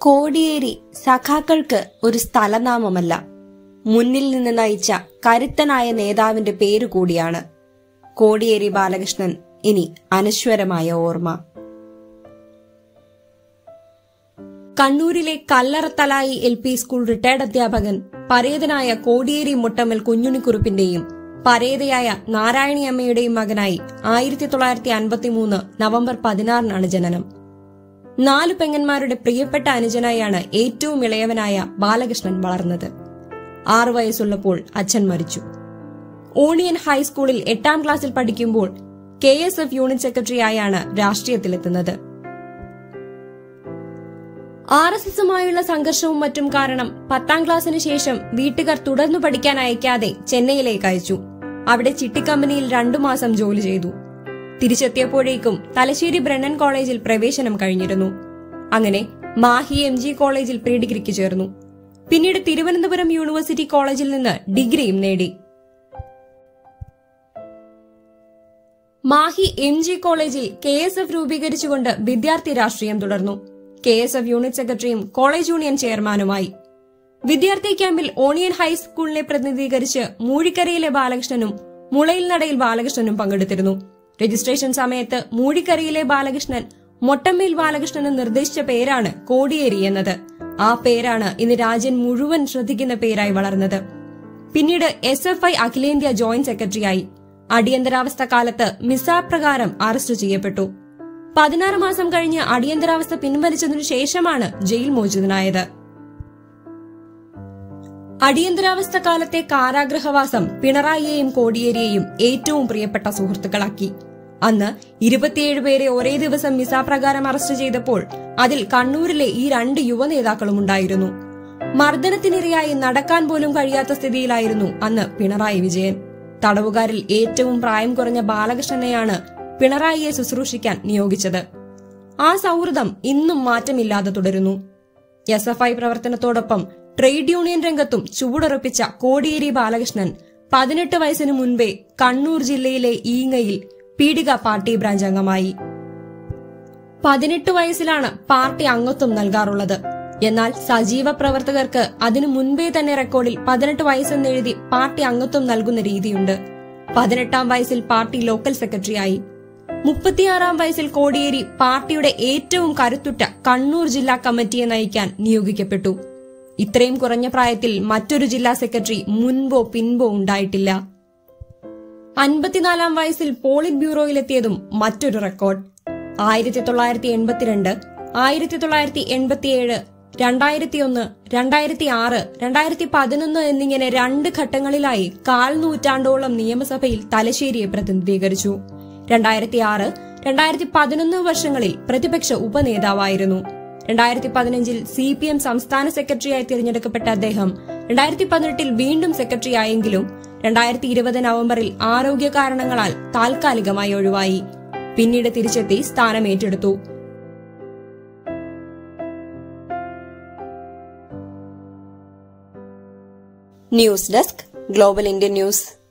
കോടിയേരി സഖാക്കൾക്ക് ഒരു സ്ഥലനാമമല്ല മുന്നിൽ നിന്ന് നയിച്ച കരുത്തനായ നേതാവിന്റെ പേരു കൂടിയാണ് കോടിയേരി ബാലകൃഷ്ണൻ ഇനി അനശ്വരമായ ഓർമ്മ കണ്ണൂരിലെ കല്ലറത്തലായി എൽ പി സ്കൂൾ റിട്ടയർഡ് അധ്യാപകൻ പരേതനായ കോടിയേരി മുട്ടമ്മൽ കുഞ്ഞുണിക്കുറുപ്പിന്റെയും പരേതയായ നാരായണിയമ്മയുടെയും മകനായി ആയിരത്തി തൊള്ളായിരത്തി അൻപത്തിമൂന്ന് നവംബർ പതിനാറിനാണ് ജനനം നാലു പെങ്ങന്മാരുടെ പ്രിയപ്പെട്ട അനുജനായാണ് ഏറ്റവും ഇളയവനായ ബാലകൃഷ്ണൻ വളർന്നത് ആറു വയസ്സുള്ളപ്പോൾ അച്ഛൻ മരിച്ചു ഓണിയൻ ഹൈസ്കൂളിൽ എട്ടാം ക്ലാസ്സിൽ പഠിക്കുമ്പോൾ കെ എസ് എഫ് യൂണിറ്റ് സെക്രട്ടറിയായാണ് രാഷ്ട്രീയത്തിലെത്തുന്നത് ആർ എസ് എസുമായുള്ള സംഘർഷവും മറ്റും കാരണം പത്താം ക്ലാസ്സിന് ശേഷം വീട്ടുകാർ തുടർന്നു പഠിക്കാൻ അയക്കാതെ ചെന്നൈയിലേക്ക് അയച്ചു അവിടെ ചിട്ടിക്കമ്പനിയിൽ രണ്ടു മാസം ജോലി ചെയ്തു തിരിച്ചെത്തിയപ്പോഴേക്കും തലശ്ശേരി ബ്രണ്ണൻ കോളേജിൽ പ്രവേശനം കഴിഞ്ഞിരുന്നു അങ്ങനെ മാഹി എം ജി കോളേജിൽ പ്രീ ഡിഗ്രിക്ക് ചേർന്നു പിന്നീട് തിരുവനന്തപുരം യൂണിവേഴ്സിറ്റി കോളേജിൽ നിന്ന് ഡിഗ്രിയും നേടി മാഹി എം ജി കോളേജിൽ കെ എസ് എഫ് രൂപീകരിച്ചുകൊണ്ട് വിദ്യാർത്ഥി രാഷ്ട്രീയം തുടർന്നു കെ എസ് എഫ് യൂണിറ്റ് സെക്രട്ടറിയും കോളേജ് യൂണിയൻ ചെയർമാനുമായി വിദ്യാർത്ഥി ക്യാമ്പിൽ ഓണിയൻ ഹൈസ്കൂളിനെ പ്രതിനിധീകരിച്ച് മൂഴിക്കരയിലെ ബാലകൃഷ്ണനും മുളയിൽ നടയിൽ ബാലകൃഷ്ണനും പങ്കെടുത്തിരുന്നു രജിസ്ട്രേഷൻ സമയത്ത് മൂഴിക്കരയിലെ ബാലകൃഷ്ണൻ മൊട്ടമ്മയിൽ ബാലകൃഷ്ണന് നിർദ്ദേശിച്ച പേരാണ് കോടിയേരി എന്നത് ആ പേരാണ് ഇന്ന് രാജ്യം മുഴുവൻ ശ്രദ്ധിക്കുന്ന പേരായി വളർന്നത് പിന്നീട് എസ് എഫ് ഐ അഖിലേന്ത്യാ ജോയിന്റ് സെക്രട്ടറിയായി അടിയന്തരാവസ്ഥ കാലത്ത് മിസാ പ്രകാരം അറസ്റ്റ് ചെയ്യപ്പെട്ടു പതിനാറ് മാസം കഴിഞ്ഞ് അടിയന്തരാവസ്ഥ പിൻവലിച്ചതിനു ശേഷമാണ് ജയിൽ മോചിതനായത് അടിയന്തരാവസ്ഥ കാലത്തെ കാരാഗ്രഹവാസം പിണറായിയെയും കോടിയേരിയെയും ഏറ്റവും പ്രിയപ്പെട്ട സുഹൃത്തുക്കളാക്കി അന്ന് ഇരുപത്തിയേഴ് പേരെ ഒരേ ദിവസം മിസ പ്രകാരം അറസ്റ്റ് ചെയ്തപ്പോൾ അതിൽ കണ്ണൂരിലെ ഈ രണ്ട് യുവ നേതാക്കളും ഉണ്ടായിരുന്നു മർദ്ദനത്തിനിരയായി നടക്കാൻ പോലും കഴിയാത്ത സ്ഥിതിയിലായിരുന്നു അന്ന് പിണറായി വിജയൻ തടവുകാരിൽ ഏറ്റവും പ്രായം കുറഞ്ഞ ബാലകൃഷ്ണനെയാണ് പിണറായിയെ ശുശ്രൂഷിക്കാൻ നിയോഗിച്ചത് ആ സൗഹൃദം ഇന്നും മാറ്റമില്ലാതെ തുടരുന്നു എസ് എഫ് ഐ പ്രവർത്തനത്തോടൊപ്പം ട്രേഡ് യൂണിയൻ രംഗത്തും ചുവടുറപ്പിച്ച കോടിയേരി ബാലകൃഷ്ണൻ പതിനെട്ട് വയസ്സിനു മുൻപേ കണ്ണൂർ ജില്ലയിലെ ഈങ്ങയിൽ പീഡിക പാർട്ടി ബ്രാഞ്ച് അംഗമായി പതിനെട്ട് വയസ്സിലാണ് പാർട്ടി അംഗത്വം നൽകാറുള്ളത് എന്നാൽ സജീവ പ്രവർത്തകർക്ക് അതിനു മുൻപേ തന്നെ റെക്കോർഡിൽ പതിനെട്ട് വയസ്സെന്നെഴുതി പാർട്ടി അംഗത്വം നൽകുന്ന രീതിയുണ്ട് പതിനെട്ടാം വയസ്സിൽ പാർട്ടി ലോക്കൽ സെക്രട്ടറിയായി മുപ്പത്തിയാറാം വയസ്സിൽ കോടിയേരി പാർട്ടിയുടെ ഏറ്റവും കരുത്തുറ്റ കണ്ണൂർ ജില്ലാ കമ്മിറ്റിയെ നയിക്കാൻ നിയോഗിക്കപ്പെട്ടു ഇത്രയും കുറഞ്ഞ പ്രായത്തിൽ മറ്റൊരു ജില്ലാ സെക്രട്ടറി മുൻപോ പിൻപോ ഉണ്ടായിട്ടില്ല അൻപത്തിനാലാം വയസ്സിൽ പോളിറ്റ് ബ്യൂറോയിലെത്തിയതും മറ്റൊരു റെക്കോർഡ് ആയിരത്തി തൊള്ളായിരത്തി എൺപത്തിരണ്ട് ആയിരത്തി തൊള്ളായിരത്തി എൺപത്തിയേഴ് രണ്ടായിരത്തി ഒന്ന് രണ്ടായിരത്തി ആറ് രണ്ടായിരത്തി പതിനൊന്ന് എന്നിങ്ങനെ രണ്ട് ഘട്ടങ്ങളിലായി കാൽ നൂറ്റാണ്ടോളം നിയമസഭയിൽ തലശ്ശേരിയെ പ്രതിനിധീകരിച്ചു രണ്ടായിരത്തി ആറ് രണ്ടായിരത്തി പതിനൊന്ന് വർഷങ്ങളിൽ പ്രതിപക്ഷ ഉപനേതാവായിരുന്നു രണ്ടായിരത്തി പതിനഞ്ചിൽ സി പി എം സംസ്ഥാന സെക്രട്ടറിയായി തിരഞ്ഞെടുക്കപ്പെട്ട അദ്ദേഹം രണ്ടായിരത്തി പതിനെട്ടിൽ വീണ്ടും സെക്രട്ടറിയായെങ്കിലും രണ്ടായിരത്തി ഇരുപത് നവംബറിൽ ആരോഗ്യ കാരണങ്ങളാൽ താൽക്കാലികമായി ഒഴിവായി പിന്നീട് തിരിച്ചെത്തി സ്ഥാനം ഏറ്റെടുത്തു news desk global Indian news